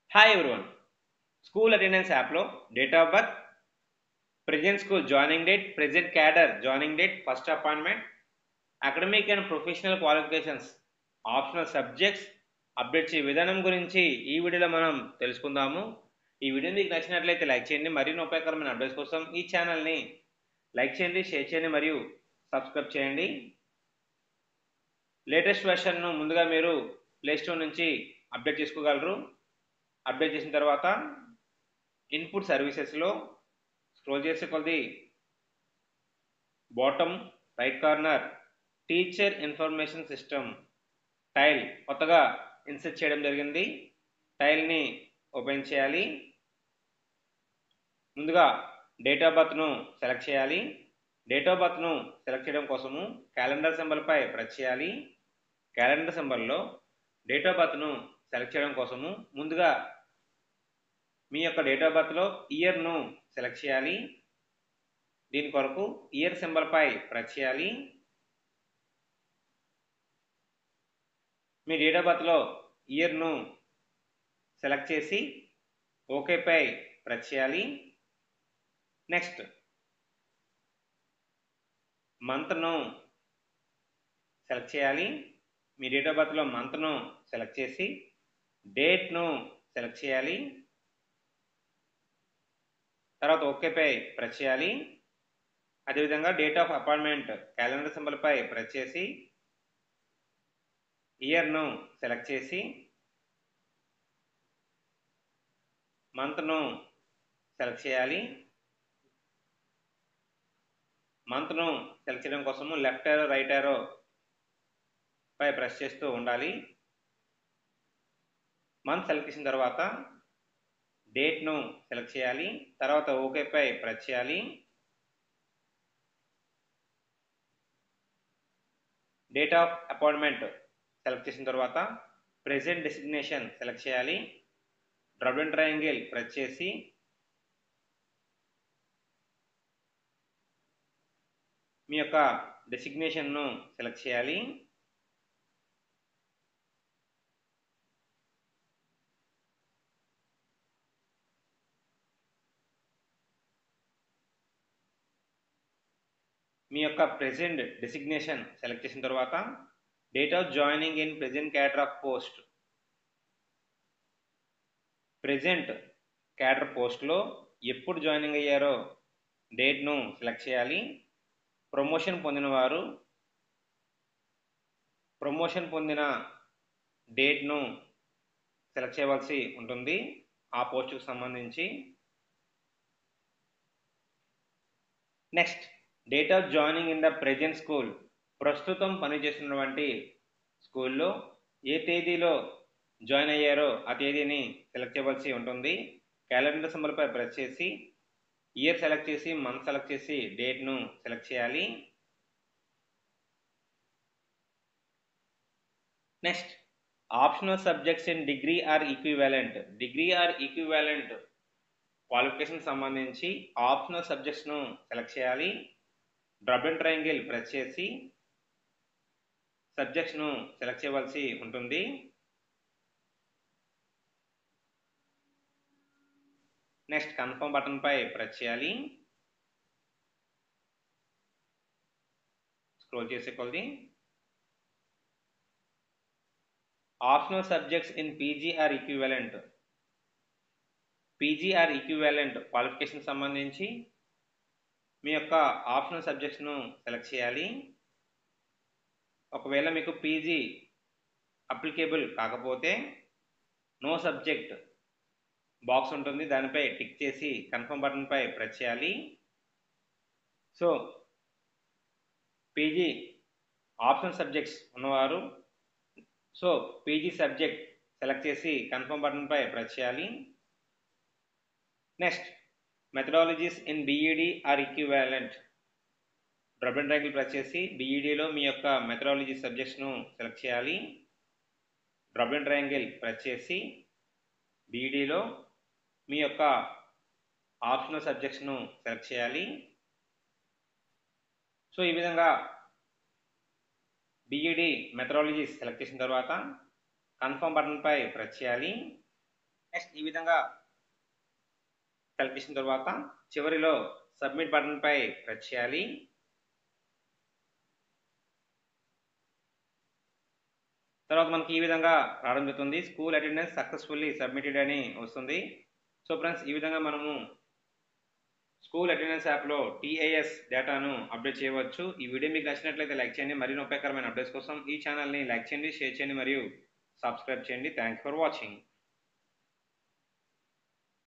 hi everyone school attendance యాప్లో date of birth present school joining date present cadre joining date first appointment academic and professional qualifications optional subjects update చేయ విధానం గురించి ఈ వీడియోలో మనం తెలుసుకుందాము ఈ వీడియో మీకు నచ్చినట్లయితే లైక్ చేయండి మరిన్ని ఉపయోగకరమైన అప్డేట్స్ కోసం ఈ ఛానల్ని లైక్ చేయండి షేర్ చేయండి మరియు సబ్స్క్రైబ్ చేయండి లేటెస్ట్ వెర్షన్ను ముందుగా మీరు ప్లేస్టోర్ నుంచి అప్డేట్ చేసుకోగలరు అప్డేట్ చేసిన తర్వాత ఇన్పుట్ సర్వీసెస్లో స్క్రోల్ చేసే కొద్ది bottom right corner teacher information system tile కొత్తగా ఇన్సర్ట్ చేయడం జరిగింది టైల్ని ఓపెన్ చేయాలి ముందుగా డేట్ ఆఫ్ బర్త్ను సెలెక్ట్ చేయాలి డేట్ ఆఫ్ బర్త్ను సెలెక్ట్ చేయడం కోసము క్యాలెండర్ సింబల్పై ప్రెస్ చేయాలి క్యాలెండర్ సింబల్లో డేట్ ఆఫ్ బర్త్ను సెలెక్ట్ చేయడం కోసము ముందుగా మీ యొక్క డేట్ ఆఫ్ బర్త్లో ఇయర్ను సెలెక్ట్ చేయాలి దీని కొరకు ఇయర్ సింబల్పై ప్రెస్ చేయాలి మీ డేట్ ఆఫ్ బర్త్లో ఇయర్ను సెలెక్ట్ చేసి ఓకేపై ప్రెస్ చేయాలి నెక్స్ట్ మంత్ను సెలెక్ట్ చేయాలి మీ డేట్ ఆఫ్ బర్త్లో మంత్ను సెలెక్ట్ చేసి డేట్ను సెలెక్ట్ చేయాలి తర్వాత ఓకేపై ప్రెస్ చేయాలి అదేవిధంగా డేట్ ఆఫ్ అపాయింట్మెంట్ క్యాలెండర్ సింబల్పై ప్రెస్ చేసి ఇయర్ను సెలెక్ట్ చేసి మంత్ను సెలెక్ట్ చేయాలి మంత్ను సెలెక్ట్ చేయడం కోసము లెఫ్ట్ ఏరో రైట్ ఏరో పై ప్రెస్ చేస్తూ ఉండాలి మంత్ సెలెక్ట్ చేసిన తర్వాత డేట్ను సెలెక్ట్ చేయాలి తర్వాత ఓకేపై ప్రెస్ చేయాలి డేట్ ఆఫ్ అపాయింట్మెంట్ సెలెక్ట్ చేసిన తర్వాత ప్రెజెంట్ డెసిగ్నేషన్ సెలెక్ట్ చేయాలి డ్రబన్ ట్రయాంగిల్ ప్రెస్ చేసి మీ యొక్క డెసిగ్నేషన్ను సెలెక్ట్ చేయాలి మీ యొక్క ప్రెజెంట్ డెసిగ్నేషన్ సెలెక్ట్ చేసిన తర్వాత date of joining in present cadre of post present cadre పోస్ట్లో ఎప్పుడు జాయినింగ్ అయ్యారో డేట్ను సెలెక్ట్ చేయాలి ప్రమోషన్ పొందిన వారు ప్రమోషన్ పొందిన డేట్ను సెలెక్ట్ చేయవలసి ఉంటుంది ఆ పోస్టుకు సంబంధించి next date of joining in the present school ప్రస్తుతం పనిచేస్తున్నటువంటి స్కూల్లో ఏ తేదీలో జాయిన్ అయ్యారో ఆ తేదీని సెలెక్ట్ చేయవలసి ఉంటుంది క్యాలెండర్ సింబల్పై ప్రెస్ చేసి ఇయర్ సెలెక్ట్ చేసి మంత్ సెలెక్ట్ చేసి డేట్ను సెలెక్ట్ చేయాలి next optional subjects in degree or equivalent degree or equivalent qualification సంబంధించి ఆప్షనల్ సబ్జెక్ట్స్ను సెలెక్ట్ చేయాలి డ్రబ్ అండ్ ట్రయాంగిల్ ప్రెస్ చేసి సబ్జెక్ట్స్ను సెలెక్ట్ చేయవలసి ఉంటుంది నెక్స్ట్ కన్ఫర్మ్ బటన్పై ప్రెస్ చేయాలి స్క్రోల్ చేసే కొద్ది optional subjects in PG or equivalent PG or equivalent qualification సంబంధించి మీ యొక్క ఆప్షనల్ సబ్జెక్ట్స్ను సెలెక్ట్ చేయాలి ఒకవేళ మీకు పీజీ అప్లికేబుల్ కాకపోతే నో సబ్జెక్ట్ బాక్స్ ఉంటుంది దానిపై టిక్ చేసి కన్ఫర్మ్ బటన్పై ప్రెస్ చేయాలి సో పీజీ ఆప్షన్ సబ్జెక్ట్స్ ఉన్నవారు సో పీజీ సబ్జెక్ట్ సెలెక్ట్ చేసి కన్ఫర్మ్ బటన్పై ప్రెస్ చేయాలి next methodologies in BEd or equivalent drop and triangle press చేసి బీఈడిలో మీ యొక్క మెథడాలజీ సబ్జెక్ట్స్ను సెలెక్ట్ చేయాలి డ్రబ్ అండ్ ట్రయాంగిల్ ప్రెస్ చేసి బీఈడిలో మీ యొక్క ఆప్షనల్ సబ్జెక్ట్స్ను సెలెక్ట్ చేయాలి సో ఈ విధంగా బీఈడి మెథడాలజీ సెలెక్ట్ చేసిన తర్వాత కన్ఫర్మ్ బటన్పై ప్రెస్ చేయాలి నెక్స్ట్ ఈ విధంగా సెలెక్ట్ చేసిన తర్వాత చివరిలో సబ్మిట్ బటన్ పై ప్రెస్ చేయాలి తర్వాత మనకి ఈ విధంగా రావడం జరుగుతుంది స్కూల్ అటెండెన్స్ సక్సెస్ఫుల్లీ సబ్మిటెడ్ అని వస్తుంది సో ఫ్రెండ్స్ ఈ విధంగా మనము స్కూల్ అటెండెన్స్ యాప్లో టీఐఎస్ డేటాను అప్డేట్ చేయవచ్చు ఈ వీడియో మీకు నచ్చినట్లయితే లైక్ చేయండి మరిన్ని ఉపయోగకరమైన అప్డేట్స్ కోసం ఈ ఛానల్ని లైక్ చేయండి షేర్ చేయండి మరియు సబ్స్క్రైబ్ చేయండి థ్యాంక్ ఫర్ వాచింగ్